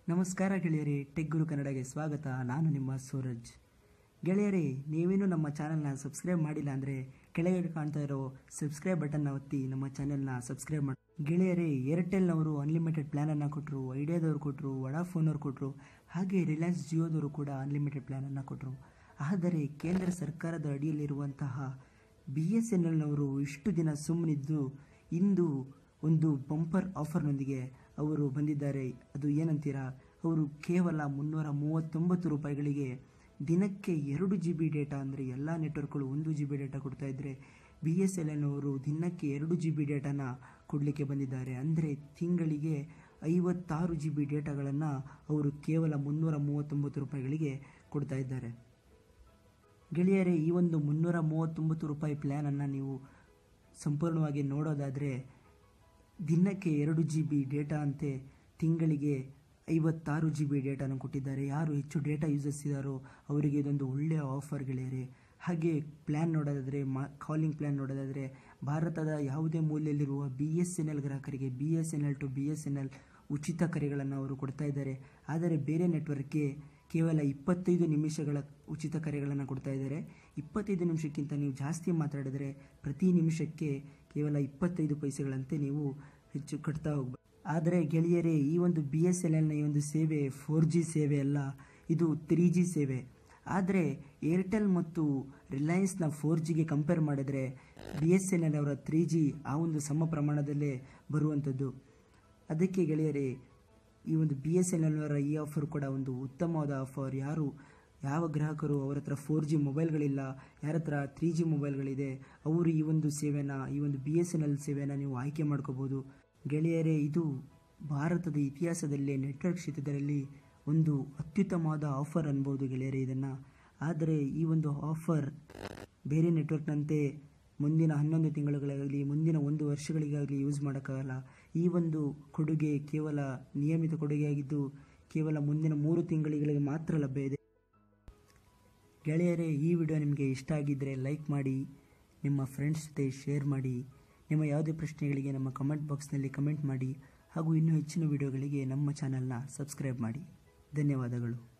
ನಮಸ್ಕಾರ ಗೆಳೆಯರಿ ಟೆಕ್ ಗುರು ಕನ್ನಡಗೆ ಸ್ವಾಗತ ನಾನು ನಿಮ್ಮ ಸೂರಜ್ ಗೆಳೆಯರಿ ನೀವೇನು ನಮ್ಮ ಚಾನಲ್ನ ಸಬ್ಸ್ಕ್ರೈಬ್ ಮಾಡಿಲ್ಲ ಅಂದರೆ ಕೆಳಗಡೆ ಕಾಣ್ತಾ ಇರೋ ಸಬ್ಸ್ಕ್ರೈಬ್ ಬಟನ್ನ ಒತ್ತಿ ನಮ್ಮ ಚಾನೆಲ್ನ ಸಬ್ಸ್ಕ್ರೈಬ್ ಮಾಡಿ ಗೆಳೆಯರಿ ಏರ್ಟೆಲ್ನವರು ಅನ್ಲಿಮಿಟೆಡ್ ಪ್ಲ್ಯಾನನ್ನು ಕೊಟ್ಟರು ಐಡಿಯಾದವರು ಕೊಟ್ಟರು ವಡಾಫೋನವ್ರು ಕೊಟ್ಟರು ಹಾಗೆ ರಿಲಯನ್ಸ್ ಜಿಯೋದವರು ಕೂಡ ಅನ್ಲಿಮಿಟೆಡ್ ಪ್ಲ್ಯಾನನ್ನು ಕೊಟ್ಟರು ಆದರೆ ಕೇಂದ್ರ ಸರ್ಕಾರದ ಅಡಿಯಲ್ಲಿರುವಂತಹ ಬಿ ಎಸ್ ಎನ್ ಎಲ್ನವರು ಇಷ್ಟು ದಿನ ಸುಮ್ಮನಿದ್ದು ಇಂದು ಒಂದು ಬಂಪರ್ ಆಫರ್ನೊಂದಿಗೆ ಅವರು ಬಂದಿದ್ದಾರೆ ಅದು ಏನಂತೀರಾ ಅವರು ಕೇವಲ ಮುನ್ನೂರ ಮೂವತ್ತೊಂಬತ್ತು ರೂಪಾಯಿಗಳಿಗೆ ದಿನಕ್ಕೆ ಎರಡು ಜಿ ಬಿ ಡೇಟಾ ಅಂದರೆ ಎಲ್ಲ ನೆಟ್ವರ್ಕ್ಗಳು ಒಂದು ಜಿ ಬಿ ಡೇಟಾ ಕೊಡ್ತಾ ಇದ್ದರೆ ಬಿ ಎಸ್ ಎಲ್ ಎನ್ನವರು ದಿನಕ್ಕೆ ಎರಡು ಜಿ ಬಿ ಡೇಟಾನ ಕೊಡಲಿಕ್ಕೆ ಬಂದಿದ್ದಾರೆ ಅಂದರೆ ತಿಂಗಳಿಗೆ ಐವತ್ತಾರು ಜಿ ಬಿ ಡೇಟಾಗಳನ್ನು ಅವರು ಕೇವಲ ಮುನ್ನೂರ ಮೂವತ್ತೊಂಬತ್ತು ರೂಪಾಯಿಗಳಿಗೆ ಕೊಡ್ತಾ ಇದ್ದಾರೆ ಗೆಳೆಯರೇ ಈ ಒಂದು ಮುನ್ನೂರ ಮೂವತ್ತೊಂಬತ್ತು ರೂಪಾಯಿ ಪ್ಲ್ಯಾನನ್ನು ನೀವು ಸಂಪೂರ್ಣವಾಗಿ ನೋಡೋದಾದರೆ ದಿನಕ್ಕೆ ಎರಡು ಜಿ ಬಿ ಡೇಟಾ ಅಂತೆ ತಿಂಗಳಿಗೆ ಐವತ್ತಾರು ಜಿ ಬಿ ಡೇಟಾನ ಕೊಟ್ಟಿದ್ದಾರೆ ಯಾರು ಹೆಚ್ಚು ಡೇಟಾ ಯೂಸರ್ಸ್ ಇದ್ದಾರೋ ಅವರಿಗೆ ಇದೊಂದು ಒಳ್ಳೆಯ ಆಫರ್ ಗೆಳೆಯರೆ ಹಾಗೆ ಪ್ಲ್ಯಾನ್ ನೋಡೋದಾದರೆ ಮಾ ಕಾಲಿಂಗ್ ಪ್ಲ್ಯಾನ್ ನೋಡೋದಾದರೆ ಭಾರತದ ಯಾವುದೇ ಮೂಲೆಯಲ್ಲಿರುವ ಬಿ ಎಸ್ ಎನ್ ಎಲ್ ಗ್ರಾಹಕರಿಗೆ B S N L to B S N L ಉಚಿತ ಕರೆಗಳನ್ನು ಅವರು ಕೊಡ್ತಾ ಇದ್ದಾರೆ ಆದರೆ ಬೇರೆ ನೆಟ್ವರ್ಕ್ಗೆ ಕೇವಲ ಇಪ್ಪತ್ತೈದು ನಿಮಿಷಗಳ ಉಚಿತ ಕರೆಗಳನ್ನು ಕೊಡ್ತಾ ಇದ್ದಾರೆ ಇಪ್ಪತ್ತೈದು ನಿಮಿಷಕ್ಕಿಂತ ನೀವು ಜಾಸ್ತಿ ಮಾತಾಡಿದರೆ ಪ್ರತಿ ನಿಮಿಷಕ್ಕೆ ಕೇವಲ ಇಪ್ಪತ್ತೈದು ಪೈಸೆಗಳಂತೆ ನೀವು ಹೆಚ್ಚು ಕಟ್ತಾ ಹೋಗ್ಬೇಕು ಆದರೆ ಗೆಳೆಯರೇ ಈ ಒಂದು ಬಿ ಎಸ್ ಎಲ್ ಎಲ್ನ ಈ ಒಂದು ಸೇವೆ ಫೋರ್ ಜಿ ಸೇವೆ ಅಲ್ಲ ಇದು ತ್ರೀ ಜಿ ಸೇವೆ ಆದರೆ ಏರ್ಟೆಲ್ ಮತ್ತು ರಿಲಯನ್ಸ್ನ ಫೋರ್ ಜಿಗೆ ಕಂಪೇರ್ ಮಾಡಿದರೆ ಬಿ ಎಸ್ ಎನ್ ಎಲ್ ಅವರ ತ್ರೀ ಜಿ ಆ ಒಂದು ಸಮ ಪ್ರಮಾಣದಲ್ಲೇ ಬರುವಂಥದ್ದು ಅದಕ್ಕೆ ಗೆಳೆಯರೇ ಈ ಒಂದು ಬಿ ಎಸ್ ಎನ್ ಎಲ್ನವರ ಈ ಆಫರ್ ಕೂಡ ಒಂದು ಉತ್ತಮವಾದ ಆಫರ್ ಯಾರು ಯಾವ ಗ್ರಾಹಕರು ಅವರ ಹತ್ರ ಫೋರ್ ಜಿ ಮೊಬೈಲ್ಗಳಿಲ್ಲ ಯಾರ ಹತ್ರ ತ್ರೀ ಜಿ ಮೊಬೈಲ್ಗಳಿದೆ ಅವರು ಈ ಒಂದು ಸೇವೆನ ಈ ಒಂದು ಬಿ ಎಸ್ ಎನ್ ಎಲ್ ಸೇವೆನ ನೀವು ಆಯ್ಕೆ ಮಾಡ್ಕೋಬೋದು ಗೆಳೆಯರೇ ಇದು ಭಾರತದ ಇತಿಹಾಸದಲ್ಲೇ ನೆಟ್ವರ್ಕ್ ಕ್ಷೇತ್ರದಲ್ಲಿ ಒಂದು ಅತ್ಯುತ್ತಮವಾದ ಆಫರ್ ಅನ್ಬೋದು ಗೆಳೆಯರೇ ಇದನ್ನು ಆದರೆ ಈ ಒಂದು ಆಫರ್ ಬೇರೆ ನೆಟ್ವರ್ಕ್ನಂತೆ ಮುಂದಿನ ಹನ್ನೊಂದು ತಿಂಗಳುಗಳಾಗಲಿ ಮುಂದಿನ ಒಂದು ವರ್ಷಗಳಿಗಾಗಲಿ ಯೂಸ್ ಮಾಡೋಕ್ಕಾಗಲ್ಲ ಈ ಒಂದು ಕೊಡುಗೆ ಕೇವಲ ನಿಯಮಿತ ಕೊಡುಗೆಯಾಗಿದ್ದು ಕೇವಲ ಮುಂದಿನ ಮೂರು ತಿಂಗಳಿಗೆ ಮಾತ್ರ ಲಭ್ಯ ಇದೆ ಗೆಳೆಯರೇ ಈ ವಿಡಿಯೋ ನಿಮಗೆ ಇಷ್ಟ ಆಗಿದ್ದರೆ ಲೈಕ್ ಮಾಡಿ ನಿಮ್ಮ ಫ್ರೆಂಡ್ಸ್ ಜೊತೆ ಶೇರ್ ಮಾಡಿ ನಿಮ್ಮ ಯಾವುದೇ ಪ್ರಶ್ನೆಗಳಿಗೆ ನಮ್ಮ ಕಮೆಂಟ್ ಬಾಕ್ಸ್ನಲ್ಲಿ ಕಮೆಂಟ್ ಮಾಡಿ ಹಾಗೂ ಇನ್ನೂ ಹೆಚ್ಚಿನ ವಿಡಿಯೋಗಳಿಗೆ ನಮ್ಮ ಚಾನಲ್ನ ಸಬ್ಸ್ಕ್ರೈಬ್ ಮಾಡಿ ಧನ್ಯವಾದಗಳು